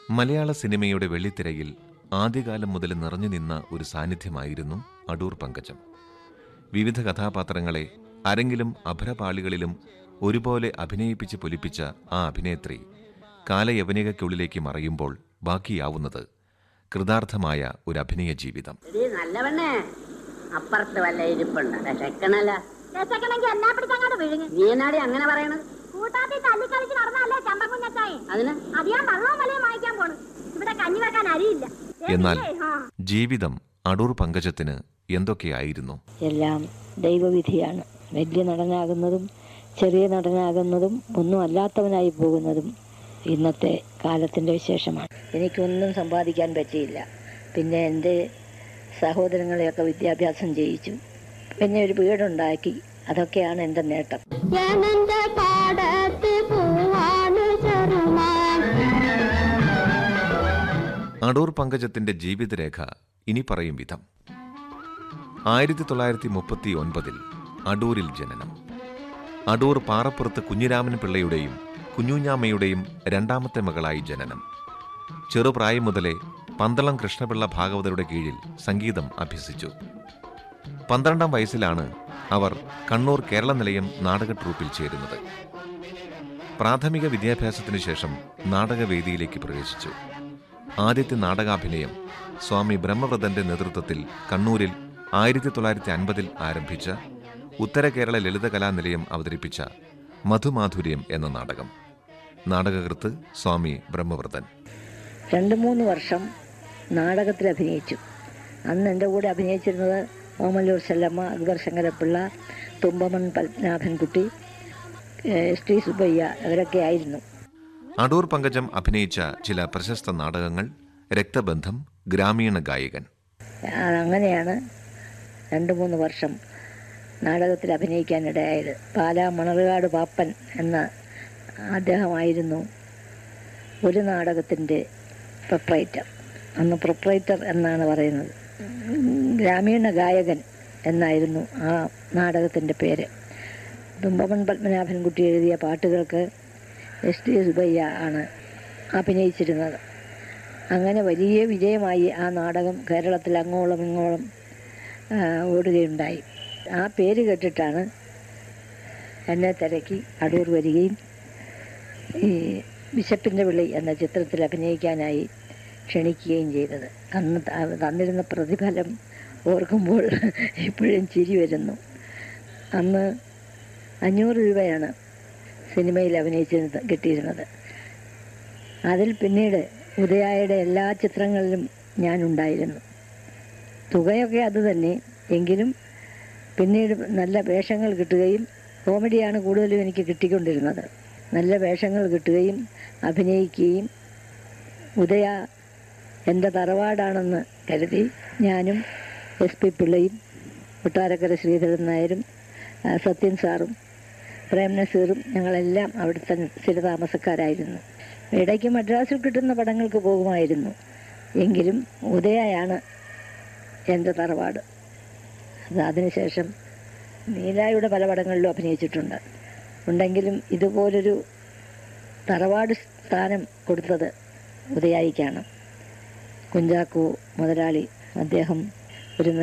മലയാള സിനിമയുടെ വെള്ളിത്തിരയിൽ ആദ്യകാലം മുതൽ നിറഞ്ഞു നിന്ന ഒരു സാന്നിധ്യമായിരുന്നു അടൂർ പങ്കജം വിവിധ കഥാപാത്രങ്ങളെ അരങ്ങിലും അഭരപാളികളിലും ഒരുപോലെ അഭിനയിപ്പിച്ച് പൊലിപ്പിച്ച ആ അഭിനേത്രി കാലയവനികയ്ക്കുള്ളിലേക്ക് മറയുമ്പോൾ ബാക്കിയാവുന്നത് കൃതാർത്ഥമായ ഒരു അഭിനയ ജീവിതം എടീ നല്ലവണ്ണേ അപ്പുറത്ത് വല്ല ഇരിപ്പുണ്ട് രക്ഷക്കണല്ല രക്ഷക്കണമെങ്കിൽ എന്നാ പിടിച്ചങ്ങോട്ട് വിഴുങ്ങി നീ എന്നാടി അങ്ങനെ പറയണത് കൂട്ടാത്തി തല്ലിക്കളിച്ച് നടന്നല്ലേ ചമ്പക്കുഞ്ഞച്ചായി അതിന് അത് ഞാൻ വെള്ളവും വലയും വാങ്ങിക്കാൻ പോണു ഇവിടെ കഞ്ഞി വെക്കാൻ അരിയില്ല ദേ എന്നാൽ പിന്നെ, ആ. ജീവിതം അടൂർ പങ്കജത്തിന് എന്തൊക്കെയായിരുന്നു എല്ലാം ദൈവവിധിയാണ് വലിയ നടനാകുന്നതും ചെറിയ നടനാകുന്നതും ഒന്നും അല്ലാത്തവനായി പോകുന്നതും ഇന്നത്തെ കാലത്തിൻ്റെ വിശേഷമാണ് എനിക്കൊന്നും സമ്പാദിക്കാൻ പറ്റിയില്ല പിന്നെ എൻ്റെ സഹോദരങ്ങളെയൊക്കെ വിദ്യാഭ്യാസം ചെയ്യിച്ചു പിന്നെ ഒരു വീടുണ്ടാക്കി അതൊക്കെയാണ് എൻ്റെ നേട്ടം ജനന്റെ പാടത്ത് പൂവാണ് ചെറുമാൻ അടൂർ പങ്കജത്തിന്റെ ജീവിതരേഖ ഇനി പറയും വിധം ആയിരത്തി തൊള്ളായിരത്തി മുപ്പത്തി ഒൻപതിൽ അടൂരിൽ ജനനം അടൂർ പാറപ്പുറത്ത് കുഞ്ഞിരാമൻ പിള്ളയുടെയും കുഞ്ഞുഞ്ഞാമ്മയുടെയും രണ്ടാമത്തെ മകളായി ജനനം ചെറുപ്രായം മുതലേ പന്തളം കൃഷ്ണപിള്ള ഭാഗവതരുടെ കീഴിൽ സംഗീതം അഭ്യസിച്ചു പന്ത്രണ്ടാം വയസ്സിലാണ് അവർ കണ്ണൂർ കേരള നിലയം നാടക ട്രൂപ്പിൽ ചേരുന്നത് പ്രാഥമിക വിദ്യാഭ്യാസത്തിനു ശേഷം നാടകവേദിയിലേക്ക് പ്രവേശിച്ചു ആദ്യത്തെ നാടകാഭിനയം സ്വാമി ബ്രഹ്മവ്രതന്റെ നേതൃത്വത്തിൽ കണ്ണൂരിൽ ആയിരത്തി തൊള്ളായിരത്തി അൻപതിൽ ആരംഭിച്ച ഉത്തര കേരള ലളിതകലാനിലയം അവതരിപ്പിച്ച മധുമാധുര്യം എന്ന നാടകം നാടകകൃത്ത് സ്വാമി ബ്രഹ്മവ്രതൻ രണ്ട് മൂന്ന് വർഷം നാടകത്തിൽ അഭിനയിച്ചു അന്ന് എൻ്റെ കൂടെ അഭിനയിച്ചിരുന്നത് ഓമല്ലൂർ ചെല്ലമ്മ അക്ബർ ശങ്കരപ്പിള്ള തുമ്പമൺ പത്മനാഭൻകുട്ടി ഏഹ് എസ് ടി സുബയ്യ അവരൊക്കെ ആയിരുന്നു അടൂർ പങ്കജം അഭിനയിച്ച ചില പ്രശസ്ത നാടകങ്ങൾ രക്തബന്ധം ഗ്രാമീണ ഗായകൻ ആ, അങ്ങനെയാണ് രണ്ട് മൂന്ന് വർഷം നാടകത്തിൽ അഭിനയിക്കാനിടയായത് പാലാ മണർകാട് പാപ്പൻ എന്ന അദ്ദേഹമായിരുന്നു ഒരു നാടകത്തിൻ്റെ പ്രൊപ്രൈറ്റർ അന്ന് പ്രൊപ്രൈറ്റർ എന്നാണ് പറയുന്നത് ഗ്രാമീണ ഗായകൻ എന്നായിരുന്നു ആ നാടകത്തിൻ്റെ പേര് തുമ്പമൺ പത്മനാഭൻകുട്ടി എഴുതിയ പാട്ടുകൾക്ക് എസ് ടി സുബയ്യ ആണ് അഭിനയിച്ചിരുന്നത് അങ്ങനെ വലിയ വിജയമായി ആ നാടകം കേരളത്തിൽ അങ്ങോളം ഇങ്ങോളം ആ, ഓടുകയുണ്ടായി ആ പേര് കേട്ടിട്ടാണ് എന്നെ തിരക്കി അടൂർ വരികയും ഈ ബിഷപ്പിൻ്റെ വിളി എന്ന ചിത്രത്തിൽ അഭിനയിക്കാനായി ക്ഷണിക്കുകയും ചെയ്തത് അന്ന് ത- തന്നിരുന്ന പ്രതിഫലം ഓർക്കുമ്പോൾ ഇപ്പോഴും ചിരി വരുന്നു അന്ന് അഞ്ഞൂറ് രൂപയാണ് സിനിമയിൽ അഭിനയിച്ചിരുന്നത് കിട്ടിയിരുന്നത് അതിൽ പിന്നീട് ഉദയായുടെ എല്ലാ ചിത്രങ്ങളിലും ഞാനുണ്ടായിരുന്നു തുകയൊക്കെ അത് തന്നെ എങ്കിലും പിന്നീട് നല്ല വേഷങ്ങൾ കിട്ടുകയും കോമഡിയാണ് കൂടുതലും എനിക്ക് കിട്ടിക്കൊണ്ടിരുന്നത് നല്ല വേഷങ്ങൾ കിട്ടുകയും അഭിനയിക്കുകയും ഉദയ എൻ്റെ തറവാടാണെന്ന് കരുതി ഞാനും എസ് പി പിള്ളയും കൊട്ടാരക്കര ശ്രീധരൻ നായരും ആ, സത്യൻ സാറും പ്രേം നസീറും ഞങ്ങളെല്ലാം അവിടുത്തെ സ്ഥിരതാമസക്കാരായിരുന്നു ഇടയ്ക്ക് മദ്രാസിൽ കിട്ടുന്ന പടങ്ങൾക്ക് പോകുമായിരുന്നു എങ്കിലും ഉദയയാണ് എൻ്റെ തറവാട് അത് അതിനുശേഷം നീലായുടെ പല പടങ്ങളിലും അഭിനയിച്ചിട്ടുണ്ട് ഉണ്ടെങ്കിലും ഇതുപോലൊരു തറവാട് സ്ഥാനം കൊടുത്തത് ഉദയായിക്കാണ് കുഞ്ചാക്കോ മുതലാളി അദ്ദേഹം ഒരു